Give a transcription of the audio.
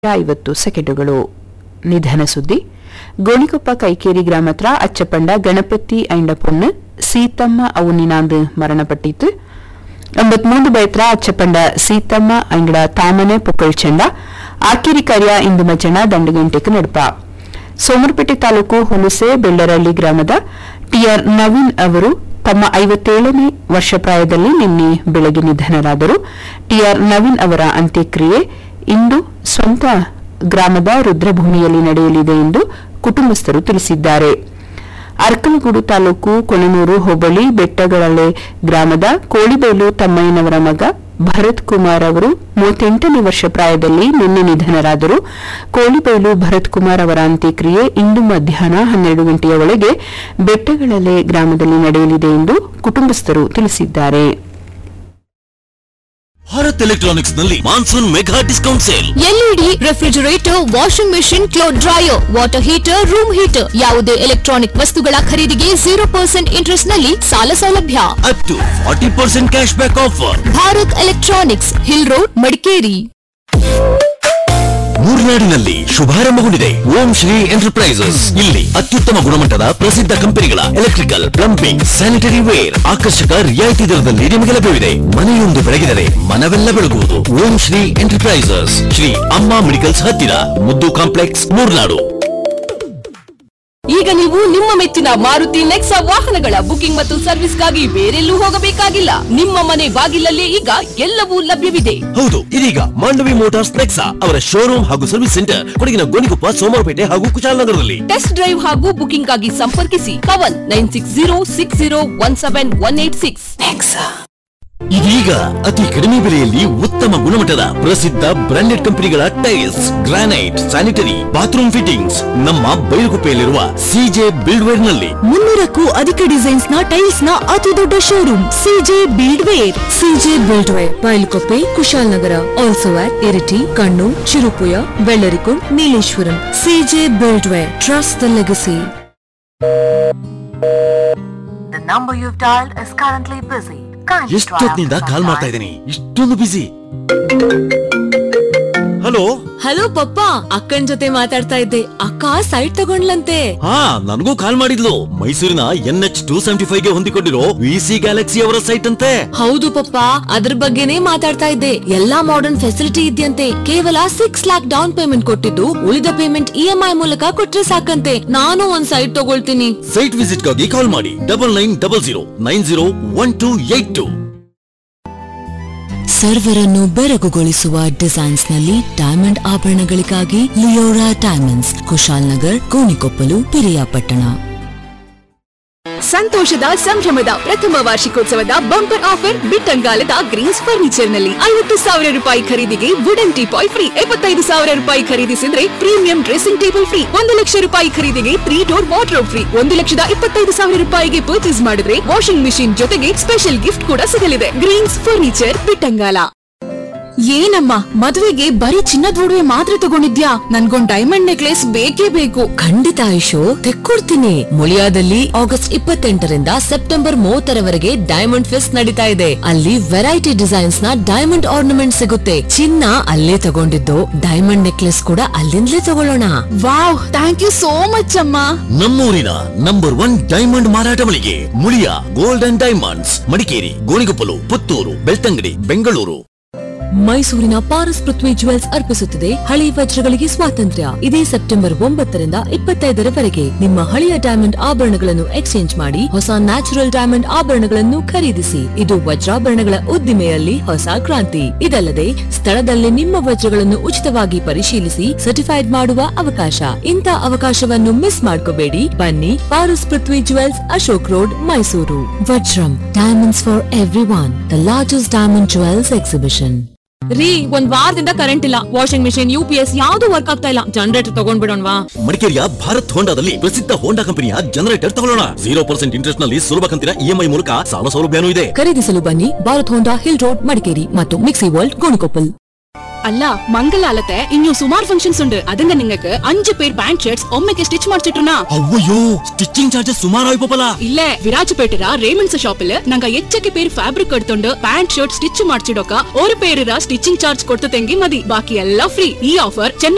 ಐವತ್ತು ಸೆಕೆಂಡುಗಳು ನಿಧನ ಸುದ್ದಿ ಗೋಣಿಕೊಪ್ಪ ಕೈಕೇರಿ ಗ್ರಾಮ ಹತ್ರ ಅಚ್ಚಪಂಡ ಗಣಪತಿ ಐಂಡ ಪೊಣ್ಣು ಸೀತಮ್ಮ ಅವನಿನಾಂದು ಮರಣಪಟ್ಟಿತ್ತು ಎಂಬತ್ಮೂರು ಬೈತ್ರ ಅಚ್ಚಪಂಡ ಸೀತಮ್ಮ ಅಂಗಡ ತಾಮನೆ ಪುಕ್ಕಳ್ಚಂಡ ಆಕಿರಿ ಕಾರ್ಯ ಇಂದು ಮಜ್ಜನ ದಂಡಗಂಟೆಕ್ ನಡಪ ಸೋಮರಪೇಟೆ ತಾಲೂಕು ಹುಣಸೆ ಬೆಳ್ಳರಳ್ಳಿ ಗ್ರಾಮದ ಟಿಆರ್ ನವೀನ್ ಅವರು ತಮ್ಮ ಐವತ್ತೇಳನೇ ವರ್ಷ ಪ್ರಾಯದಲ್ಲಿ ನಿನ್ನೆ ಬೆಳಗ್ಗೆ ನಿಧನರಾದರು ಟಿಆರ್ ನವೀನ್ ಅವರ ಅಂತ್ಯಕ್ರಿಯೆ ಇಂದು ಸ್ವಂತ ಗ್ರಾಮದ ರುದ್ರಭೂಮಿಯಲ್ಲಿ ನಡೆಯಲಿದೆ ಎಂದು ಕುಟುಂಬಸ್ಥರು ತಿಳಿಸಿದ್ದಾರೆ ಅರ್ಕಲಗೂಡು ತಾಲೂಕು ಕೊಣನೂರು ಹೋಬಳಿ ಬೆಟ್ಟಗಳಲೆ ಗ್ರಾಮದ ಕೋಳಿಬೈಲು ತಮ್ಮಯ್ಯನವರ ಮಗ ಭರತ್ ಕುಮಾರ್ ಅವರು ಮೂವತ್ತೆಂಟನೇ ವರ್ಷ ಪ್ರಾಯದಲ್ಲಿ ನಿನ್ನೆ ನಿಧನರಾದರು ಕೋಳಿಬೈಲು ಭರತ್ ಕುಮಾರ್ ಅವರ ಅಂತ್ಯಕ್ರಿಯೆ ಇಂದು ಮಧ್ಯಾಹ್ನ ಹನ್ನೆರಡು ಗಂಟೆಯ ಒಳಗೆ ಬೆಟ್ಟಗಳಲೆ ಗ್ರಾಮದಲ್ಲಿ ನಡೆಯಲಿದೆ ಎಂದು ಕುಟುಂಬಸ್ಥರು ತಿಳಿಸಿದ್ದಾರೆ ಭಾರತ್ ಎಲೆಕ್ಟ್ರಾನಿಕ್ಸ್ ನಲ್ಲಿ monsoon mega discount sale L E D refrigerator washing machine cloth dryer water heater room heater ಯಾವುದೇ ಎಲೆಕ್ಟ್ರಾನಿಕ್ ವಸ್ತುಗಳ ಖರೀದಿಗೆ ಜೀರೋ ಪರ್ಸೆಂಟ್ ಇಂಟ್ರೆಸ್ಟ್ ನಲ್ಲಿ ಸಾಲ ಸೌಲಭ್ಯ up to forty percent cash back offer Bharat electronics hill road Madikeri ಮೂರ್ನಾಡಿನಲ್ಲಿ ಶುಭಾರಂಭಗೊಂಡಿದೆ ಓಂ ಶ್ರೀ ಎಂಟರ್ಪ್ರೈಸಸ್ ಇಲ್ಲಿ ಅತ್ಯುತ್ತಮ ಗುಣಮಟ್ಟದ ಪ್ರಸಿದ್ಧ ಕಂಪನಿಗಳ ಎಲೆಕ್ಟ್ರಿಕಲ್ ಪ್ಲಂಬಿಂಗ್ ಸ್ಯಾನಿಟರಿ ವೇರ್ ಆಕರ್ಷಕ ರಿಯಾಯಿತಿ ದರದಲ್ಲಿ ನಿಮಗೆ ಲಭ್ಯವಿದೆ ಮನೆಯೊಂದು ಬೆಳಗಿದರೆ ಮನವೆಲ್ಲ ಬೆಳಗುವುದು ಓಂ ಶ್ರೀ ಎಂಟರ್ಪ್ರೈಸಸ್ ಶ್ರೀ ಅಮ್ಮ ಮೆಡಿಕಲ್ಸ್ ಹತ್ತಿರ ಮುದ್ದು ಕಾಂಪ್ಲೆಕ್ಸ್ ಮೂರ್ನಾಡು ಈಗ ನೀವು ನಿಮ್ಮ ಮೆಚ್ಚಿನ ಮಾರುತಿ ನೆಕ್ಸಾ ವಾಹನಗಳ ಬುಕಿಂಗ್ ಮತ್ತು ಸರ್ವಿಸ್ಗಾಗಿ ಬೇರೆಲ್ಲೂ ಹೋಗಬೇಕಾಗಿಲ್ಲ ನಿಮ್ಮ ಮನೆ ಬಾಗಿಲಲ್ಲೇ ಈಗ ಎಲ್ಲವೂ ಲಭ್ಯವಿದೆ ಹೌದು ಇದೀಗ ಮಾಂಡವಿ ಮೋಟಾರ್ಸ್ ನೆಕ್ಸಾ ಅವರ ಶೋರೂಮ್ ಹಾಗೂ ಸರ್ವಿಸ್ ಸೆಂಟರ್ ಕೊಡಗಿನ ಗೋಣಿಕೊಪ್ಪ ಸೋಮವಾರಪೇಟೆ ಹಾಗೂ ಕುಶಾಲನಗರದಲ್ಲಿ ಟೆಸ್ಟ್ ಡ್ರೈವ್ ಹಾಗೂ ಬುಕಿಂಗ್ ಆಗಿ ಸಂಪರ್ಕಿಸಿ Kavan nine six zero six zero one seven one eight six ಇದೀಗ ಅತಿ ಕಡಿಮೆ ಬೆಲೆಯಲ್ಲಿ ಉತ್ತಮ ಗುಣಮಟ್ಟದ ಪ್ರಸಿದ್ಧ ಬ್ರಾಂಡೆಡ್ ಕಂಪನಿಗಳ tiles granite sanitary bathroom fittings ನಮ್ಮ ಬೈಲುಗುಪ್ಪೆಯಲ್ಲಿರುವ ಸಿಜೆ ಬಿಲ್ಡ್ವೇರ್ ನಲ್ಲಿ ಮುನ್ನೂರಕ್ಕೂ ಅಧಿಕ ಡಿಸೈನ್ಸ್ ನ ಟೈಲ್ಸ್ ನ ಅತಿ ದೊಡ್ಡ showroom C J build ware C J build ware Bylakuppe Kushalnagar also at Iritty Kannur Cherupuzha Bellarikund Nileshwaram C J build ware trust the legacy The number you've dialed is currently busy. Kindly try ಎಷ್ಟೊತ್ತಿನಿಂದ after ಕಾಲ್ some ಮಾಡ್ತಾ time. ಇದ್ದೀನಿ ಇಷ್ಟೊಂದು ಬಿಸಿ ಹಲೋ ಹಲೋ ಪಪ್ಪ ಅಕ್ಕನ್ ಜೊತೆ ಮಾತಾಡ್ತಾ ಇದ್ದೆ ಅಕ್ಕ ಸೈಟ್ ತಗೊಂಡ್ಲಂತೆ ಹಾ ನನಗೂ ಕಾಲ್ ಮಾಡಿದ್ಲು ಮೈಸೂರಿನ N H two seventy five ಗೆ ಹೊಂದಿಕೊಂಡಿರೋ ವಿ ಸಿ ಗ್ಯಾಲಕ್ಸಿ ಅವರ ಸೈಟ್ ಅಂತೆ ಹೌದು ಪಪ್ಪ ಅದ್ರ ಬಗ್ಗೆನೇ ಮಾತಾಡ್ತಾ ಇದ್ದೆ ಎಲ್ಲಾ ಮಾಡರ್ನ್ ಫೆಸಿಲಿಟಿ ಇದೆಯಂತೆ ಕೇವಲ ಸಿಕ್ಸ್ ಲ್ಯಾಕ್ ಡೌನ್ ಪೇಮೆಂಟ್ ಕೊಟ್ಟಿದ್ದು ಉಳಿದ ಪೇಮೆಂಟ್ ಇ ಎಂ ಐ ಮೂಲಕ ಕೊಟ್ರೆ ಸಾಕಂತೆ ನಾನು ಒಂದ್ ಸೈಟ್ ತಗೊಳ್ತೀನಿ ಸೈಟ್ ವಿಸಿಟ್ ಗಾಗಿ ಕಾಲ್ ಮಾಡಿ double nine double zero nine zero one two eight two ಸರ್ವರನ್ನು ಬೆರಗುಗೊಳಿಸುವ ಡಿಸೈನ್ಸ್ ನಲ್ಲಿ ಡೈಮಂಡ್ ಆಭರಣಗಳಿಗಾಗಿ ಲಿಯೋರಾ ಡೈಮಂಡ್ಸ್ ಕುಶಾಲ್ ನಗರ್ ಕೋಣಿಕೊಪ್ಪಲು ಪಿರಿಯಾಪಟ್ಟಣ ಸಂತೋಷದ ಸಂಭ್ರಮದ ಪ್ರಥಮ ವಾರ್ಷಿಕೋತ್ಸವದ ಬಂಪರ್ ಆಫರ್ ಬಿಟ್ಟಂಗಾಲದ ಗ್ರೀನ್ಸ್ ಫರ್ನಿಚರ್ ನಲ್ಲಿ ಐವತ್ತು ಸಾವಿರ ರೂಪಾಯಿ ಖರೀದಿಗೆ ವುಡನ್ ಟೀಪಾಯ್ ಫ್ರೀ ಎಪ್ಪತ್ತೈದು ಸಾವಿರ ರೂಪಾಯಿ ಖರೀದಿಸಿದ್ರೆ ಪ್ರೀಮಿಯಂ ಡ್ರೆಸ್ಸಿಂಗ್ ಟೇಬಲ್ ಫ್ರೀ ಒಂದು ಲಕ್ಷ ರೂಪಾಯಿ ಖರೀದಿಗೆ ತ್ರೀ ಡೋರ್ ವಾರ್ಡ್ರೋಬ್ ಫ್ರೀ ಒಂದು ಲಕ್ಷದ ಇಪ್ಪತ್ತೈದು ಸಾವಿರ ರೂಪಾಯಿಗೆ ಪರ್ಚೇಸ್ ಮಾಡಿದ್ರೆ ವಾಷಿಂಗ್ ಮಿಷಿನ್ ಜೊತೆಗೆ ಸ್ಪೆಷಲ್ ಗಿಫ್ಟ್ ಕೂಡ ಸಿಗಲಿದೆ ಗ್ರೀನ್ಸ್ ಫರ್ನಿಚರ್ ಬಿಟ್ಟಂಗಾಲ ಏನಮ್ಮ ಮದುವೆಗೆ ಬರೀ ಚಿನ್ನದ ಒಡವೆ ಮಾತ್ರ ತಗೊಂಡಿದ್ಯಾ ನನ್ಗೊಂದ್ ಡೈಮಂಡ್ ನೆಕ್ಲೆಸ್ ಬೇಕೇ ಬೇಕು ಖಂಡಿತ ಆಯುಷು ತೆಕ್ಕೊಡ್ತೀನಿ ಮುಳಿಯಾದಲ್ಲಿ ಆಗಸ್ಟ್ ಇಪ್ಪತ್ತೆಂಟರಿಂದ ಸೆಪ್ಟೆಂಬರ್ ಮೂವತ್ತರವರೆಗೆ ಡೈಮಂಡ್ ಫೆಸ್ಟ್ ನಡೀತಾ ಇದೆ ಅಲ್ಲಿ ವೆರೈಟಿ ಡಿಸೈನ್ಸ್ ನ ಡೈಮಂಡ್ ಆರ್ನಮೆಂಟ್ ಸಿಗುತ್ತೆ ಚಿನ್ನ ಅಲ್ಲೇ ತಗೊಂಡಿದ್ದು ಡೈಮಂಡ್ ನೆಕ್ಲೆಸ್ ಕೂಡ ಅಲ್ಲಿಂದಲೇ ತಗೊಳ್ಳೋಣ wow thank you so much ಅಮ್ಮ ನಮ್ಮೂರಿನ ನಂಬರ್ ಒನ್ ಡೈಮಂಡ್ ಮಾರಾಟ ಮಳಿಗೆ Muliya gold and diamonds Madikeri Gonikoppal Puttur Belthangady Bengaluru ಮೈಸೂರಿನ ಪಾರಸ್ ಪೃಥ್ವಿ ಜುವೆಲ್ಸ್ ಅರ್ಪಿಸುತ್ತದೆ ಹಳೆ ವಜ್ರಗಳಿಗೆ ಸ್ವಾತಂತ್ರ್ಯ ಇದೇ ಸೆಪ್ಟೆಂಬರ್ ಒಂಬತ್ತರಿಂದ ಇಪ್ಪತ್ತೈದರವರೆಗೆ ನಿಮ್ಮ ಹಳೆಯ ಡೈಮಂಡ್ ಆಭರಣಗಳನ್ನು ಎಕ್ಸ್ಚೇಂಜ್ ಮಾಡಿ ಹೊಸ ನ್ಯಾಚುರಲ್ ಡೈಮಂಡ್ ಆಭರಣಗಳನ್ನು ಖರೀದಿಸಿ ಇದು ವಜ್ರಾಭರಣಗಳ ಉದ್ದಿಮೆಯಲ್ಲಿ ಹೊಸ ಕ್ರಾಂತಿ ಇದಲ್ಲದೆ ಸ್ಥಳದಲ್ಲೇ ನಿಮ್ಮ ವಜ್ರಗಳನ್ನು ಉಚಿತವಾಗಿ ಪರಿಶೀಲಿಸಿ ಸರ್ಟಿಫೈಡ್ ಮಾಡುವ ಅವಕಾಶ ಇಂಥ ಅವಕಾಶವನ್ನು ಮಿಸ್ ಮಾಡ್ಕೋಬೇಡಿ ಬನ್ನಿ Paras Prithvi jewels Ashok road Mysuru Vajram diamonds for every one the largest diamond jewels exhibition ರೀ ಒಂದ್ ವಾರದಿಂದ ಕರೆಂಟ್ ಇಲ್ಲ washing machine U P S ಯಾವ್ದು ವರ್ಕ್ ಆಗ್ತಾ ಇಲ್ಲ ಜನರೇಟರ್ ತಗೊಂಡ್ಬಿಡೋಣವಾ ಮಡಿಕೇರಿಯ ಭಾರತ್ ಹೋಂಡಾದಲ್ಲಿ ಪ್ರಸಿದ್ಧ ಹೋಂಡಾ ಕಂಪನಿಯ ಜನರೇಟರ್ ತಗೊಳ್ಳೋಣ ಜೀರೋ ಪರ್ಸೆಂಟ್ ಇಂಟ್ರೆಸ್ಟ್ ನಲ್ಲಿ ಸುಲಭ ಕಂತಿನ ಇಎಂಐ ಮೂಲಕ ಸಾಲ ಸೌಲಭ್ಯನೂ ಇದೆ ಖರೀದಿಸಲು ಬನ್ನಿ Bharat Honda hill road Madikeri ಮತ್ತು ಮಿಕ್ಸಿ ವರ್ಲ್ಡ್ ಗೋಣಿಕೊಪ್ಪಲ್ അല്ല മംഗലാലത്തെ ഇനിയും സുമാർ ഫംഗ്ഷൻസ് ഉണ്ട് അതിന്റെ നിങ്ങൾക്ക് അഞ്ച് പേർ പാന്റ് ഷർട്ട്സ് ഒമ്മയ്ക്ക് സ്റ്റിച്ച് ಮಾಡಿಸಿಟ್ರುನಾ ಅವ್ವಯ್ಯೋ ಸ್ಟಿಚಿಂಗ್ ಚಾರ್ಜಸ್ ಸುಮಾರು ಆಯ್ಪಲ್ಲ ಇಲ್ಲೇ ವಿರಾಜಪೇಟೆರ ರೇಮಂಡ್ಸ್ ഷോപ്പില് ನಂಗ ಹೆಚ್ಚಕ್ಕೆ പേര് ಫ್ಯಾಬ್ರಿಕ್ എടുത്തോണ്ട് ಪ್ಯಾಂಟ್ ಶರ್ಟ್ ಸ್ಟಿಚ್ ಮಾಡ್ಸಿಡೋಕ ഒരു പേരിರ ಸ್ಟಿಚಿಂಗ್ ಚಾರ್ಜ್ ಕೊಡ್ತತೆಂಗಿ ಮದಿ ಬಾಕಿ ಎಲ್ಲ ಫ್ರೀ ಈ ಆಫರ್ ಚೆನ್ನ